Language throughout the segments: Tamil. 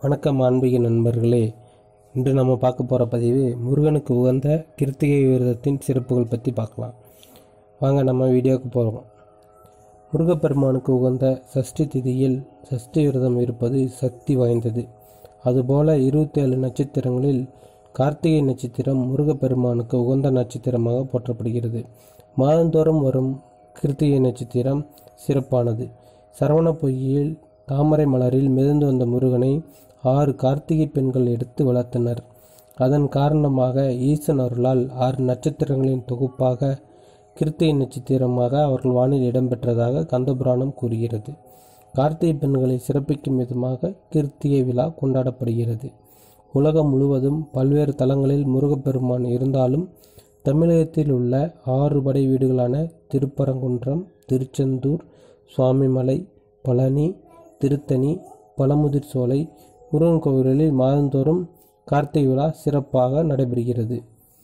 வணக்கம் ஆன்மீக நண்பர்களே இன்று நம்ம பார்க்க போகிற பதிவு முருகனுக்கு உகந்த கிருத்திகை விரதத்தின் சிறப்புகள் பற்றி பார்க்கலாம் வாங்க நம்ம வீடியோவுக்கு போகிறோம் முருகப்பெருமானுக்கு உகந்த சஷ்டி திதியில் சஷ்டி விரதம் இருப்பது சக்தி வாய்ந்தது அதுபோல இருபத்தேழு நட்சத்திரங்களில் கார்த்திகை நட்சத்திரம் முருகப்பெருமானுக்கு உகந்த நட்சத்திரமாக போற்றப்படுகிறது மாதந்தோறும் வரும் கிருத்திகை நட்சத்திரம் சிறப்பானது சரவண பொய்யில் தாமரை மலரில் மிதந்து வந்த முருகனை ஆறு கார்த்திகை பெண்கள் எடுத்து வளர்த்தனர் அதன் காரணமாக ஈசன் அருளால் ஆறு நட்சத்திரங்களின் தொகுப்பாக கிருத்திகை நட்சத்திரமாக அவர்கள் வானில் இடம்பெற்றதாக கந்தபுராணம் கூறுகிறது கார்த்திகை பெண்களை சிறப்பிக்கும் விதமாக கிருத்திகை விழா கொண்டாடப்படுகிறது உலகம் முழுவதும் பல்வேறு தலங்களில் முருகப்பெருமான் இருந்தாலும் தமிழகத்தில் உள்ள ஆறு படை வீடுகளான திருப்பரங்குன்றம் திருச்செந்தூர் சுவாமிமலை பழனி திருத்தணி பழமுதிர் சோலை முருகன் கோவில்களில் மாதந்தோறும் கார்த்திகை விழா சிறப்பாக நடைபெறுகிறது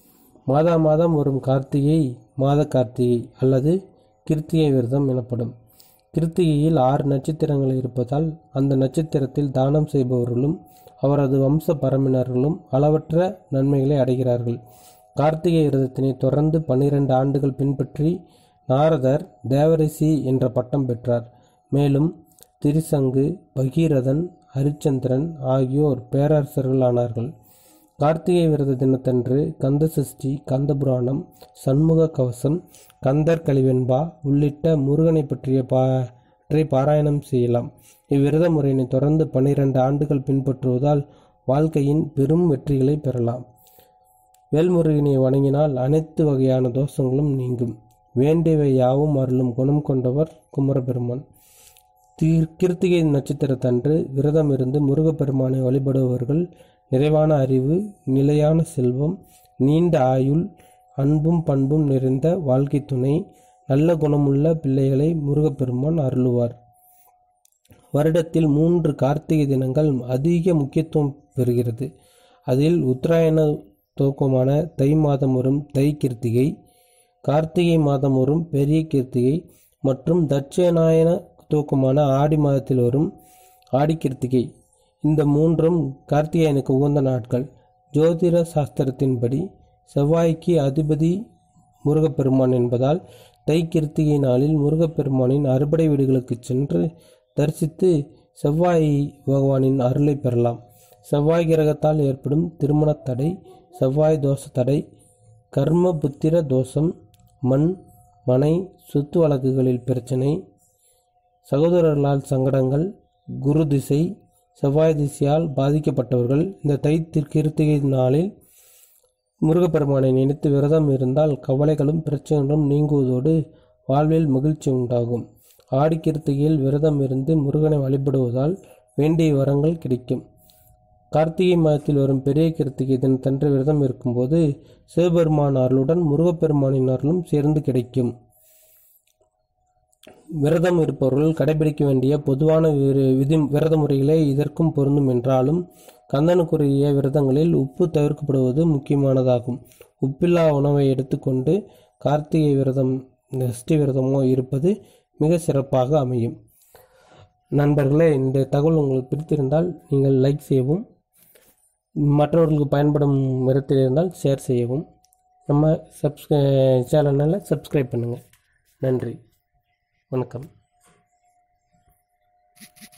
மாதா மாதம் வரும் கார்த்திகை மாத கார்த்திகை அல்லது கிருத்திகை விரதம் எனப்படும் கிருத்திகையில் ஆறு நட்சத்திரங்கள் இருப்பதால் அந்த நட்சத்திரத்தில் தானம் செய்பவர்களும் அவரது வம்ச பரம்பினர்களும் அளவற்ற நன்மைகளை அடைகிறார்கள் கார்த்திகை விரதத்தினை தொடர்ந்து பன்னிரண்டு ஆண்டுகள் பின்பற்றி நாரதர் தேவரிசி என்ற பட்டம் பெற்றார் மேலும் திரிசங்கு பகீரதன் ஹரிச்சந்திரன் ஆகியோர் பேரரசர்கள் ஆனார்கள் கார்த்திகை விரத தினத்தன்று கந்த சஷ்டி கந்தபுராணம் சண்முக கவசம் கந்தர் கலிவெண்பா உள்ளிட்ட முருகனை பற்றிய பாற்றை பாராயணம் செய்யலாம் இவ்விரத முறையினை தொடர்ந்து பன்னிரண்டு ஆண்டுகள் பின்பற்றுவதால் வாழ்க்கையின் பெரும் வெற்றிகளை பெறலாம் வேல்முருகனை வணங்கினால் அனைத்து வகையான தோஷங்களும் நீங்கும் வேண்டியவை யாவும் அருளும் குணம் கொண்டவர் குமரபெருமான் தீர் கிருத்திகை நட்சத்திரத்தன்று விரதம் இருந்து முருகப்பெருமானை வழிபடுபவர்கள் நிறைவான அறிவு நிலையான செல்வம் நீண்ட ஆயுள் அன்பும் பண்பும் நிறைந்த வாழ்க்கை துணை நல்ல குணமுள்ள பிள்ளைகளை முருகப்பெருமான் அருளுவார் வருடத்தில் மூன்று கார்த்திகை தினங்கள் அதிக முக்கியத்துவம் பெறுகிறது அதில் உத்தராயண துவக்கமான தை மாதம் வரும் தை கிருத்திகை கார்த்திகை மாதம் வரும் பெரிய கிருத்திகை மற்றும் தட்சிணாயன துவக்கமான ஆடி மாதத்தில் வரும் ஆடி கிருத்திகை இந்த மூன்றும் கார்த்திகேயனுக்கு உகந்த நாட்கள் ஜோதிட சாஸ்திரத்தின்படி செவ்வாய்க்கு அதிபதி முருகப்பெருமான் என்பதால் தை கிருத்திகை நாளில் முருகப்பெருமானின் அறுபடை வீடுகளுக்கு சென்று தரிசித்து செவ்வாய் பகவானின் அருளை பெறலாம் செவ்வாய் கிரகத்தால் ஏற்படும் திருமணத் தடை செவ்வாய் தோஷ தடை கர்ம புத்திர தோஷம் மண் மனை சொத்து வழக்குகளில் பிரச்சனை சகோதரர்களால் சங்கடங்கள் குரு திசை செவ்வாய் திசையால் பாதிக்கப்பட்டவர்கள் இந்த தை கிருத்திகை நாளில் முருகப்பெருமானை நினைத்து விரதம் இருந்தால் கவலைகளும் பிரச்சனைகளும் நீங்குவதோடு வாழ்வில் மகிழ்ச்சி உண்டாகும் ஆடி கிருத்திகையில் விரதம் இருந்து முருகனை வழிபடுவதால் வேண்டிய வரங்கள் கிடைக்கும் கார்த்திகை மாதத்தில் வரும் பெரிய கிருத்திகை தினத்தன்று விரதம் இருக்கும்போது சிவபெருமான் அருளுடன் முருகப்பெருமானின் அருளும் சேர்ந்து கிடைக்கும் விரதம் இருப்பவர்கள் கடைபிடிக்க வேண்டிய பொதுவான விதி விரத முறைகளே இதற்கும் பொருந்தும் என்றாலும் கந்தனுக்குரிய விரதங்களில் உப்பு தவிர்க்கப்படுவது முக்கியமானதாகும் உப்பில்லா உணவை எடுத்துக்கொண்டு கார்த்திகை விரதம் சஷ்டி விரதமோ இருப்பது மிக சிறப்பாக அமையும் நண்பர்களே இந்த தகவல் உங்களுக்கு பிடித்திருந்தால் நீங்கள் லைக் செய்யவும் மற்றவர்களுக்கு பயன்படும் விதத்தில் இருந்தால் ஷேர் செய்யவும் நம்ம சப்ஸ்கிரை சேனலில் சப்ஸ்கிரைப் பண்ணுங்கள் நன்றி வணக்கம்